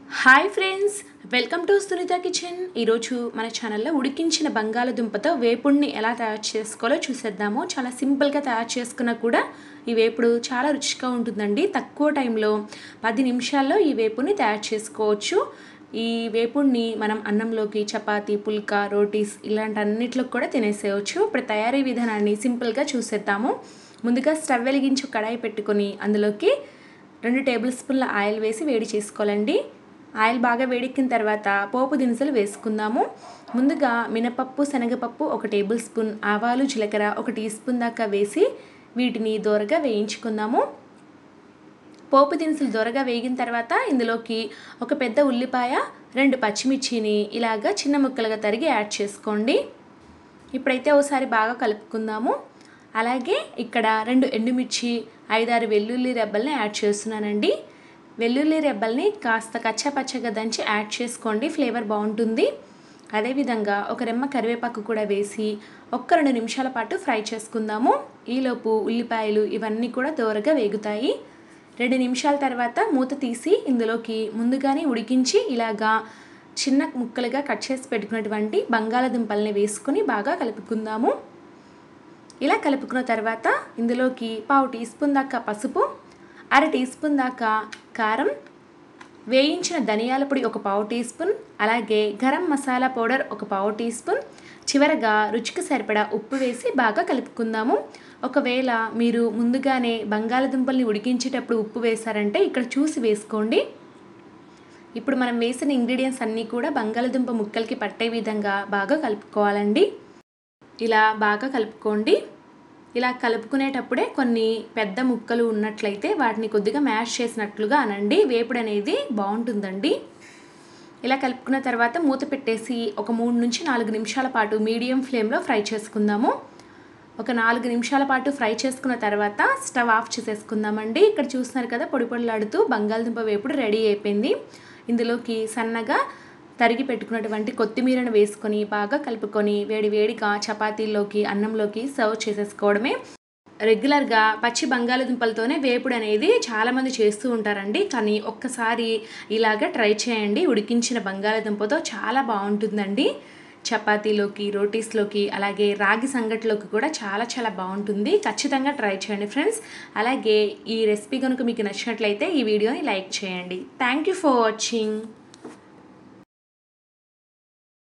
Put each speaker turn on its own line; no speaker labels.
hi friends welcome to Sunitha kitchen ఈరోజు మన ఛానల్లో ఉడికించిన బంగాళదుంపతో వేపుడిని ఎలా తయారు చేసుకోవాలో చూసేద్దాము చాలా సింపుల్గా తయారు చేసుకున్నా కూడా ఈ వేపుడు చాలా రుచిగా ఉంటుందండి తక్కువ టైంలో పది నిమిషాల్లో ఈ వేపుని తయారు చేసుకోవచ్చు ఈ వేపుడిని మనం అన్నంలోకి చపాతీ పుల్కా రోటీస్ ఇలాంటి అన్నిట్లోకి కూడా తినేసేయచ్చు ఇప్పుడు తయారీ విధానాన్ని సింపుల్గా చూసేద్దాము ముందుగా స్టవ్ వెలిగించి ఒక కడాయి పెట్టుకొని అందులోకి రెండు టేబుల్ స్పూన్ల ఆయిల్ వేసి వేడి చేసుకోవాలండి ఆయిల్ బాగా వేడెక్కిన తర్వాత పోపు దినుసులు వేసుకుందాము ముందుగా మినపప్పు శనగపప్పు ఒక టేబుల్ స్పూన్ ఆవాలు జీలకర్ర ఒక టీ స్పూన్ దాకా వేసి వీటిని దోరగా వేయించుకుందాము పోపు దినుసులు దొరగా వేగిన తర్వాత ఇందులోకి ఒక పెద్ద ఉల్లిపాయ రెండు పచ్చిమిర్చిని ఇలాగా చిన్న ముక్కలుగా తరిగి యాడ్ చేసుకోండి ఇప్పుడైతే ఒకసారి బాగా కలుపుకుందాము అలాగే ఇక్కడ రెండు ఎండుమిర్చి ఐదారు వెల్లుల్లి రెబ్బల్ని యాడ్ చేస్తున్నానండి వెల్లుల్లి రెబ్బల్ని కాస్త కచ్చాపచ్చగా దంచి యాడ్ చేసుకోండి ఫ్లేవర్ బాగుంటుంది అదేవిధంగా ఒక రెమ్మ కరివేపాకు కూడా వేసి ఒక్క రెండు నిమిషాల పాటు ఫ్రై చేసుకుందాము ఈలోపు ఉల్లిపాయలు ఇవన్నీ కూడా దోరగా వేగుతాయి రెండు నిమిషాల తర్వాత మూత తీసి ఇందులోకి ముందుగానే ఉడికించి ఇలాగా చిన్న ముక్కలుగా కట్ చేసి పెట్టుకున్నటువంటి బంగాళదుంపల్ని వేసుకొని బాగా కలుపుకుందాము ఇలా కలుపుకున్న తర్వాత ఇందులోకి పావు టీ స్పూన్ దాకా పసుపు అర టీ స్పూన్ దాకా కారం వేయించిన ధనియాల పొడి ఒక పావు టీ స్పూన్ అలాగే గరం మసాలా పౌడర్ ఒక పావు టీ స్పూన్ చివరగా రుచికి సరిపడా ఉప్పు వేసి బాగా కలుపుకుందాము ఒకవేళ మీరు ముందుగానే బంగాళదుంపల్ని ఉడికించేటప్పుడు ఉప్పు వేశారంటే ఇక్కడ చూసి వేసుకోండి ఇప్పుడు మనం వేసిన ఇంగ్రీడియంట్స్ అన్నీ కూడా బంగాళదుంప ముక్కలకి పట్టే విధంగా బాగా కలుపుకోవాలండి ఇలా బాగా కలుపుకోండి ఇలా కలుపుకునేటప్పుడే కొన్ని పెద్ద ముక్కలు ఉన్నట్లయితే వాటిని కొద్దిగా మ్యాష్ చేసినట్లుగా అనండి వేపుడు అనేది బాగుంటుందండి ఇలా కలుపుకున్న తర్వాత మూత పెట్టేసి ఒక మూడు నుంచి నాలుగు నిమిషాల పాటు మీడియం ఫ్లేమ్లో ఫ్రై చేసుకుందాము ఒక నాలుగు నిమిషాల పాటు ఫ్రై చేసుకున్న తర్వాత స్టవ్ ఆఫ్ చేసేసుకుందామండి ఇక్కడ చూస్తున్నారు కదా పొడి పొడిలాడుతూ బంగాళదుంప వేపుడు రెడీ అయిపోయింది ఇందులోకి సన్నగా తరిగి పెట్టుకున్నటువంటి కొత్తిమీరను వేసుకొని బాగా కలుపుకొని వేడి వేడిగా చపాతీల్లోకి అన్నంలోకి సర్వ్ చేసేసుకోవడమే రెగ్యులర్గా పచ్చి బంగాళదుంపలతోనే వేపుడు అనేది చాలామంది చేస్తూ ఉంటారండి కానీ ఒక్కసారి ఇలాగ ట్రై చేయండి ఉడికించిన బంగాళదుంపతో చాలా బాగుంటుందండి చపాతీలోకి రోటీస్లోకి అలాగే రాగి సంగటిలోకి కూడా చాలా చాలా బాగుంటుంది ఖచ్చితంగా ట్రై చేయండి ఫ్రెండ్స్ అలాగే ఈ రెసిపీ కనుక మీకు నచ్చినట్లయితే ఈ వీడియోని లైక్ చేయండి థ్యాంక్ యూ ఫర్ వాచింగ్